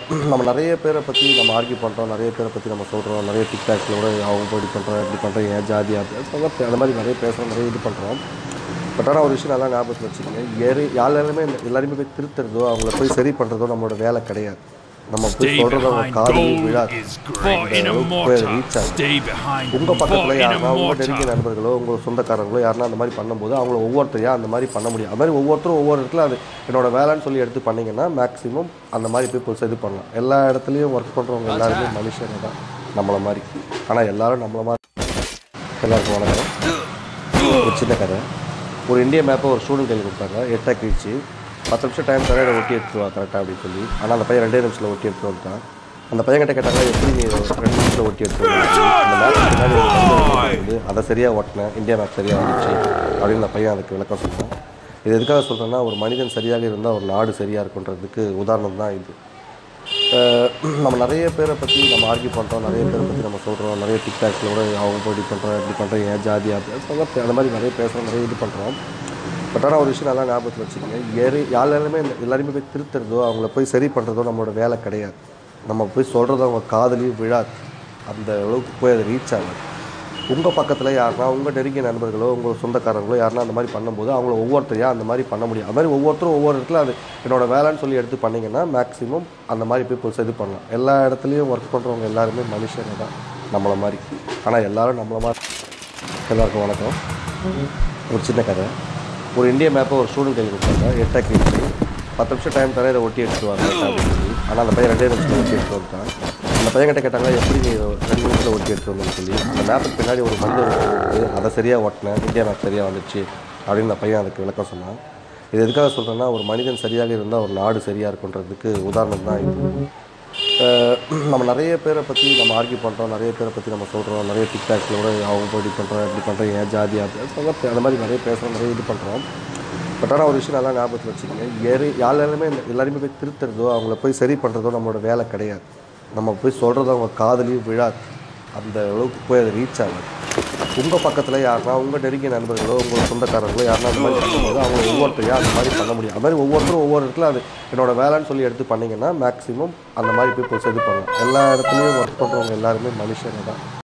நம்ம நிறைய பேரை பற்றி நம்ம ஆர்கியூ பண்ணுறோம் நிறைய பேரை பற்றி நம்ம சொல்கிறோம் நிறைய டிக்டாக்ஸில் கூட அவங்க இப்படி பண்ணுறோம் இப்படி பண்ணுறோம் ஏன் ஜாதி அப்படி சொல்ல அந்த மாதிரி நிறைய பேசுகிறோம் நிறைய இது பண்ணுறோம் பட் ஆனால் ஒரு விஷயம் நல்லா ஞாபகத்தில் வச்சுக்கோங்க யாரு யாருமே எல்லாருமே போய் திருத்துறதோ அவங்கள போய் சரி பண்ணுறதோ நம்மளோட வேலை கிடையாது நம்ம போய் Stay சொல்கிறத அவங்க behind காதலையும் gold விழாது is great. In a போய் mortar. ரீச் ஆகும் Stay behind உங்கள் பக்கத்தில் in a யாருன்னா உங்கள் நெருங்கிய mortar. நண்பர்களோ உங்கள் சொந்தக்காரங்களோ யாருன்னா அந்த மாதிரி பண்ணும்போது அவங்கள ஒவ்வொருத்தரையா அந்த மாதிரி பண்ண முடியும் அது மாதிரி ஒவ்வொருத்தரும் ஒவ்வொரு இடத்துல அது என்னோட வேலைன்னு சொல்லி எடுத்து பண்ணீங்கன்னா மேக்ஸிமம் அந்த மாதிரி பீப்புள்ஸ் இது பண்ணலாம் எல்லா இடத்துலையும் ஒர்க் பண்ணுறவங்க எல்லாருமே மனுஷங்க தான் நம்மளை மாதிரி ஆனால் எல்லாரும் நம்மளை மாதிரி எல்லாருக்கும் வணக்கம் ஒரு சின்ன கதை ஒரு இந்திய மேப்பை ஒரு ஸ்டூடெண்ட் கையில் கொடுத்தாங்க எட்டாக கிழிச்சு பத்து நிமிஷம் டைம் தர இதை ஒட்டி எடுத்துருவா கரெக்டாக அப்படின்னு சொல்லி ஆனால் அந்த பையன் ரெண்டே நிமிஷத்தில் ஒட்டி எடுத்து வந்துட்டான் அந்த பையன் கிட்ட கேட்டாங்க எப்படி நீ ரெண்டு நிமிஷத்தில் ஒட்டி எடுத்து வந்த?" அந்த மேப் பின்னாடி ஒரு கம்பி இருக்குது அதை சரியாக ஒட்டினேன் இந்தியா மேப் சரியாக வந்துச்சு அப்படின்னு அந்த பையன் அதுக்கு விளக்கம் சொன்னான் இது எதுக்காக சொல்கிறேன்னா ஒரு மனிதன் சரியாக இருந்தால் ஒரு நாடு சரியாக இருக்குன்றதுக்கு உதாரணம் தான் இது அஹ் நம்ம நிறைய பேரை பற்றி நம்ம ஆர்கியூ பண்ணுறோம் நிறைய பேரை பற்றி நம்ம சொல்கிறோம் நிறைய டிக்டாக்ஸில் கூட அவங்க இப்படி பண்ணுறோம் இப்படி பண்ணுறோம் ஏன் ஜாதி அப்படி சொல்ல அந்த மாதிரி நிறைய பேசுகிறோம் நிறைய இது பண்ணுறோம் பட் ஆனால் ஒரு விஷயம் நல்லா ஞாபகத்தில் வச்சுக்கோங்க யாரு யாருமே எல்லாருமே போய் திருத்துறதோ அவங்கள போய் சரி பண்ணுறதோ நம்மளோட வேலை கிடையாது நம்ம போய் சொல்கிறதோ அவங்க காதலையும் விழாது அந்த அளவுக்கு போய் அது ரீச் ஆகாது உங்கள் பக்கத்தில் யாருன்னா உங்கள் நெருங்கிய நண்பர்களோ உங்கள் சொந்தக்காரங்களோ யாருன்னா அந்த மாதிரி பண்ணும்போது அவங்கள ஒவ்வொருத்தரையா அந்த மாதிரி பண்ண முடியும் அது மாதிரி ஒவ்வொருத்தரும் ஒவ்வொரு இடத்துல அது என்னோட வேலைன்னு சொல்லி எடுத்து பண்ணீங்கன்னா மேக்ஸிமம் அந்த மாதிரி பீப்புள்ஸ் இது பண்ணலாம் எல்லா இடத்துலையும் ஒர்க் பண்ணுறவங்க எல்லாருமே மனுஷங்க தான் நம்மளை மாதிரி ஆனால் எல்லாரும் நம்மளை மாதிரி எல்லாருக்கும் வணக்கம் ஒரு சின்ன கதை ஒரு இந்திய மேப்பை ஒரு ஸ்டூடெண்ட் கையில் கொடுத்தாங்க எட்டாக கிழிச்சு பத்து நிமிஷம் டைம் தர இதை ஒட்டி எடுத்துருவாங்க அப்படின்னு சொல்லி ஆனால் அந்த பையன் ரெண்டே நிமிஷத்தில் ஒட்டி எடுத்து வந்துட்டான் அந்த பையன் கிட்ட கேட்டாங்க எப்படி நீ இதை ரெண்டு நிமிஷத்தில் ஒட்டி எடுத்து வந்தேன்னு சொல்லி அந்த மேப்புக்கு பின்னாடி ஒரு மனிதர் இருக்குது அதை சரியாக ஒட்டினேன் இந்தியா மேப் சரியாக வந்துச்சு அப்படின்னு அந்த பையன் அதுக்கு விளக்கம் சொன்னான் இது எதுக்காக சொல்கிறேன்னா ஒரு மனிதன் சரியாக இருந்தால் ஒரு நாடு சரியாக இருக்குன்றதுக்கு உதாரணம் தான் இது அஹ் நம்ம நிறைய பேரை பற்றி நம்ம ஆர்கியூ பண்ணுறோம் நிறைய பேரை பற்றி நம்ம சொல்கிறோம் நிறைய டிக்டாக்ஸில் கூட அவங்க இப்படி பண்ணுறோம் இப்படி பண்ணுறோம் ஏன் ஜாதி அப்படி சொல்ல அந்த மாதிரி நிறைய பேசுகிறோம் நிறைய இது பண்ணுறோம் பட் ஆனால் ஒரு விஷயம் நல்லா ஞாபகத்தில் வச்சுக்கோங்க யாரு யாருமே எல்லாருமே போய் திருத்துறதோ அவங்கள போய் சரி பண்ணுறதோ நம்மளோட வேலை கிடையாது நம்ம போய் சொல்கிறதோ அவங்க காதலையும் விழாது அந்த அளவுக்கு போய் அது ரீச் ஆகாது உங்கள் பக்கத்தில் யாருன்னா உங்கள் நெருங்கிய நண்பர்களோ உங்கள் சொந்தக்காரங்களோ யாருன்னா அந்த மாதிரி பண்ணும்போது அவங்க ஒவ்வொருத்தரையா அந்த மாதிரி பண்ண முடியும் அது மாதிரி ஒவ்வொருத்தரும் ஒவ்வொரு இடத்துல அது என்னோட வேலைன்னு சொல்லி எடுத்து பண்ணீங்கன்னா மேக்ஸிமம் அந்த மாதிரி பீப்புள்ஸ் இது பண்ணலாம் எல்லா இடத்துலையும் ஒர்க் பண்ணுறவங்க எல்லாருமே மனுஷங்க தான்